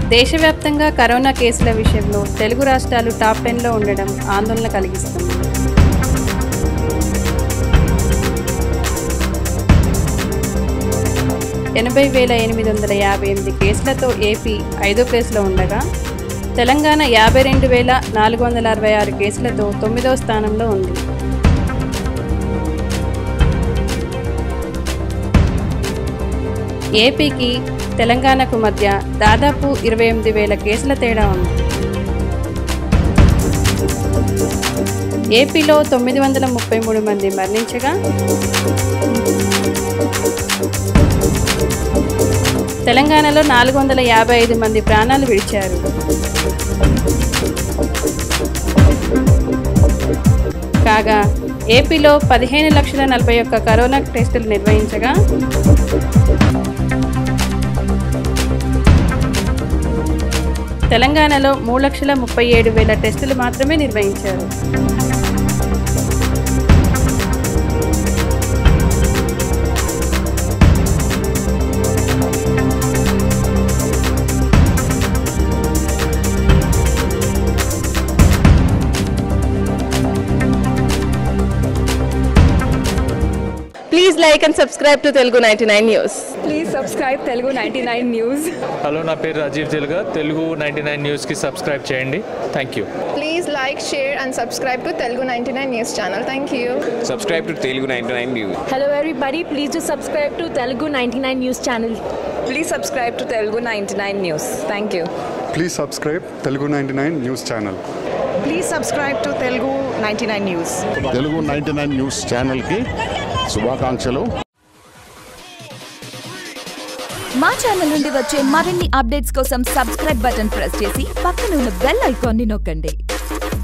దేశవ్యాప్తంగా కరోనా కేసుల విషయంలో తెలుగు రాష్ట్రాలు టాప్ టెన్లో ఉండడం ఆందోళన కలిగిస్తుంది ఎనభై వేల ఎనిమిది వందల యాభై ఎనిమిది కేసులతో ఏపీ ఐదో ప్లేస్లో ఉండగా తెలంగాణ యాభై రెండు వేల నాలుగు వందల అరవై ఆరు కేసులతో తొమ్మిదవ స్థానంలో ఉంది ఏపీకి తెలంగాణకు మధ్య దాదాపు ఇరవై ఎనిమిది వేల కేసుల తేడా ఉంది ఏపీలో తొమ్మిది వందల ముప్పై మూడు మంది మరణించగా తెలంగాణలో నాలుగు వందల యాభై ఐదు మంది ప్రాణాలు విడిచారు కాగా ఏపీలో పదిహేను లక్షల నలభై ఒక్క కరోనా టెస్టులు నిర్వహించగా తెలంగాణలో మూడు లక్షల ముప్పై ఏడు వేల టెస్టులు మాత్రమే నిర్వహించారు Please like and subscribe to Telugu 99 News. Please subscribe Telugu ninety nine news hello నా పేరు రాజీవ్ తెలుగా తెలుగు నైంటీ నైన్ న్యూస్కి సబ్స్క్రైబ్ చేయండి thank you Please like, share, and subscribe to Telugu 99 News channel. Thank you. subscribe to Telugu 99 News. Hello everybody, please do subscribe to Telugu 99 News channel. Please subscribe to Telugu ninety nine news thank you please subscribe Telugu ninety nine news channel please subscribe to Telugu ninety nine news Telugu ninety nine news ఛానల్కి శుభాకాంక్షలు మా channel నుండి వచ్చే మరిన్ని updates కోసం subscribe button press చేసి పక్కన ఉన్న బెల్ ఐకాన్ని నొక్కండి